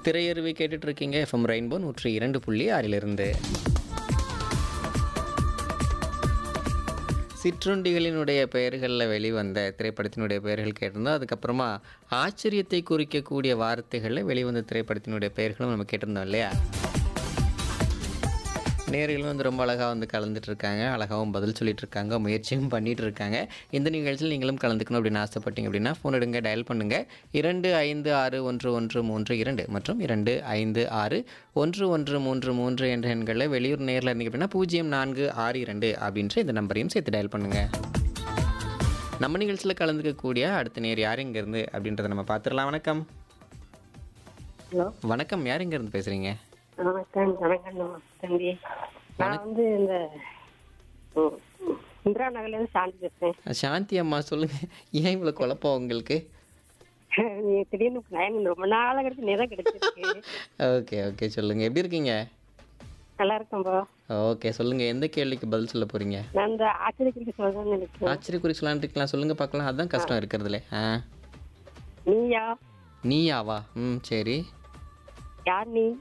திரையருவி கேட்டுட்டு இருக்கீங்க FM rainbow நூற்றி இரண்டு புள்ளி ஆறிலிருந்து சிற்றுண்டிகளினுடைய பெயர்களில் வெளிவந்த திரைப்படத்தினுடைய பெயர்கள் கேட்டிருந்தோம் அதுக்கப்புறமா ஆச்சரியத்தை குறிக்கக்கூடிய வார்த்தைகளில் வெளிவந்த திரைப்படத்தினுடைய பெயர்களும் நம்ம கேட்டிருந்தோம் இல்லையா நேர்களும் வந்து ரொம்ப அழகாக வந்து கலந்துட்டு இருக்காங்க அழகாகவும் பதில் சொல்லிட்டு இருக்காங்க முயற்சியும் பண்ணிட்டு இருக்காங்க இந்த நிகழ்ச்சியில் நீங்களும் கலந்துக்கணும் அப்படின்னு ஆசைப்பட்டீங்க அப்படின்னா ஃபோன் எடுங்க டயல் பண்ணுங்க இரண்டு ஐந்து ஆறு ஒன்று ஒன்று மூன்று இரண்டு மற்றும் இரண்டு ஐந்து ஆறு ஒன்று ஒன்று மூன்று மூன்று என்ற எண்களில் வெளியூர் நேரில் இருந்தீங்க அப்படின்னா பூஜ்ஜியம் நான்கு ஆறு இரண்டு அப்படின்ற இந்த நம்பரையும் சேர்த்து டயல் பண்ணுங்க நம்ம நிகழ்ச்சியில் கலந்துக்கக்கூடிய அடுத்த நேர் யார் இருந்து அப்படின்றத நம்ம பார்த்துடலாம் வணக்கம் ஹலோ வணக்கம் யார் இருந்து பேசுறீங்க வணக்கம் வணக்கம் தம்பி நான் வந்து இந்த ம், இந்திரா நகர்ல இருந்து சாந்தி பேசுறேன் சாந்தி அம்மா சொல்லுங்க ஏன் இவ்வளோ குழப்பம் உங்களுக்கு நீ திடீர்னு லைன் ரொம்ப நாளாக கிடைச்சு நேரம் கிடைச்சிருக்கு ஓகே ஓகே சொல்லுங்க எப்படி இருக்கீங்க நல்லா இருக்கேன்பா ஓகே சொல்லுங்க எந்த கேள்விக்கு பதில் சொல்ல போறீங்க நான் இந்த ஆச்சரியத்திற்கு சொல்றேன்னு நினைக்கிறேன் ஆச்சரியக்குறி சொல்லான்னு இருக்கலாம் சொல்லுங்க பார்க்கலாம் அதான் கஷ்டம் இருக்கிறதுல ஆ நீயா நீயாவா ம் சரி யார் நீ